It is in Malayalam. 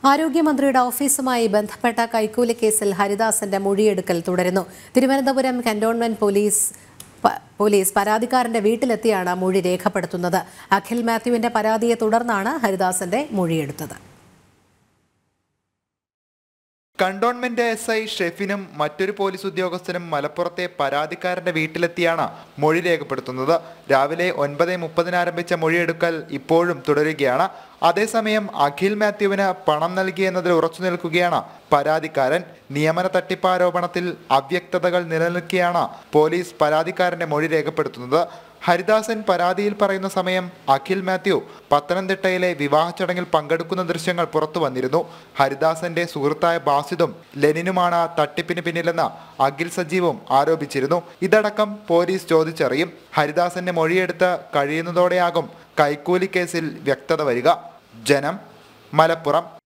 ആരോഗ്യമന്ത്രിയുടെ ഓഫീസുമായി ബന്ധപ്പെട്ട കൈക്കൂലി കേസിൽ ഹരിദാസന്റെ മൊഴിയെടുക്കൽ തുടരുന്നു തിരുവനന്തപുരം കന്റോൺമെന്റ് പോലീസ് പ- പോലീസ് പരാതിക്കാരന്റെ വീട്ടിലെത്തിയാണ് മൊഴി രേഖപ്പെടുത്തുന്നത് അഖിൽ മാത്യുവിന്റെ പരാതിയെ തുടർന്നാണ് ഹരിദാസന്റെ മൊഴിയെടുത്തത് കണ്ടോൺമെന്റ് എസ് ഐ ഷെഫിനും മറ്റൊരു പോലീസ് ഉദ്യോഗസ്ഥനും മലപ്പുറത്തെ പരാതിക്കാരന്റെ വീട്ടിലെത്തിയാണ് മൊഴി രേഖപ്പെടുത്തുന്നത് രാവിലെ ഒൻപത് മുപ്പതിന് ആരംഭിച്ച മൊഴിയെടുക്കൽ ഇപ്പോഴും തുടരുകയാണ് അതേസമയം അഖിൽ മാത്യുവിന് പണം നൽകിയെന്നതിൽ ഉറച്ചു നിൽക്കുകയാണ് പരാതിക്കാരൻ നിയമന തട്ടിപ്പാരോപണത്തിൽ അവ്യക്തതകൾ നിലനിൽക്കെയാണ് പോലീസ് പരാതിക്കാരന്റെ മൊഴി രേഖപ്പെടുത്തുന്നത് ഹരിദാസൻ പരാതിയിൽ പറയുന്ന സമയം അഖിൽ മാത്യു പത്തനംതിട്ടയിലെ വിവാഹ ചടങ്ങിൽ പങ്കെടുക്കുന്ന ദൃശ്യങ്ങൾ പുറത്തു വന്നിരുന്നു ഹരിദാസന്റെ സുഹൃത്തായ ബാസിദും ലെനിനുമാണ് തട്ടിപ്പിന് പിന്നിലെന്ന് അഖിൽ സജീവും ആരോപിച്ചിരുന്നു ഇതടക്കം പോലീസ് ചോദിച്ചറിയും ഹരിദാസന്റെ മൊഴിയെടുത്ത് കഴിയുന്നതോടെയാകും കൈക്കൂലി കേസിൽ വ്യക്തത വരിക ജനം മലപ്പുറം